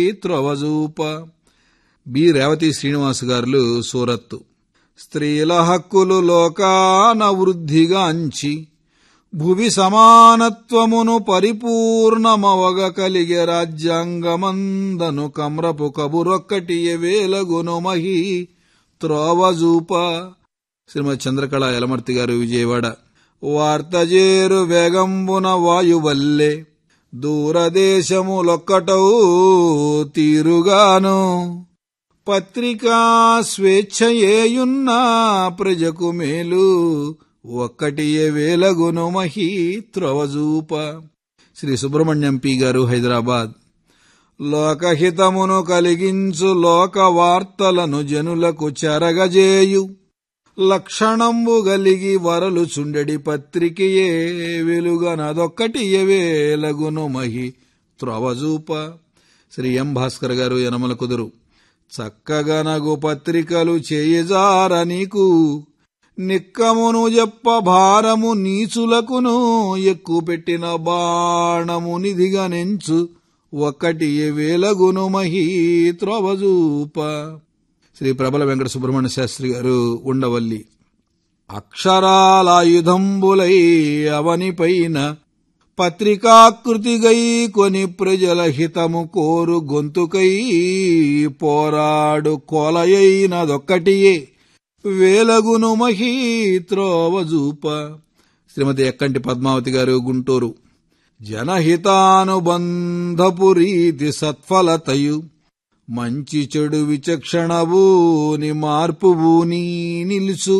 త్రవజూప B Revathi Srinivas గారులు సూరత్తు స్త్రీల హక్కులు లోకాన వృద్ధిగాంచి భువి సమానత్వమును పరిపూర్ణమవగ కలిగే రాజ్యాంగమందను కమ్రపు కబురొక్కటి వేలగును మహి త్రోవజూప శ్రీమతి చంద్రకళ యలమర్తి గారు విజయవాడ వార్తజేరు వేగంబున వాయువల్లే దూరదేశములొక్కటౌ తీరుగాను పత్రికా స్వేచ్ఛయేయున్నా ప్రజకు మేలు ఒక్కటియే వేలగును మహి త్రవజూప శ్రీ సుబ్రహ్మణ్యం పి గారు హైదరాబాద్ లోకహితమును కలిగించు లోక వార్తలను జనులకు చెరగజేయు లక్షణంబు గలిగి వరలు చుండెడి పత్రికయే వెలుగనదొక్కటి వేలగును మహి త్రవజూప శ్రీ ఎం భాస్కర్ గారు యనమల కుదురు చక్కగనగు పత్రికలు చేయజార నీకు నిక్కమును చెప్ప భారము నీచులకును ఎక్కువ పెట్టిన బాణము నిధిగా నెంచు ఒక్కటి వేలగును మహి త్రవజూప శ్రీ ప్రబల వెంకట సుబ్రహ్మణ్య శాస్త్రి గారు ఉండవల్లి అక్షరాలాయుధంబులై అవనిపైన పత్రికాకృతిగై కొని ప్రజల హితము కోరు గొంతుకై పోరాడు కోలయైనదొక్కటియే వేలగును మహీ త్రోవజూప శ్రీమతి ఎక్కంటి పద్మావతి గారు గుంటూరు జనహితానుబంధపు రీతి సత్ఫలతయు మంచి చెడు విచక్షణబూని మార్పుబూని నిలుసు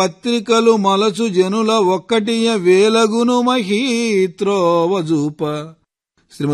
పత్రికలు మలచు జనుల ఒక్కటియ వేలగును మహీ త్రోవజూప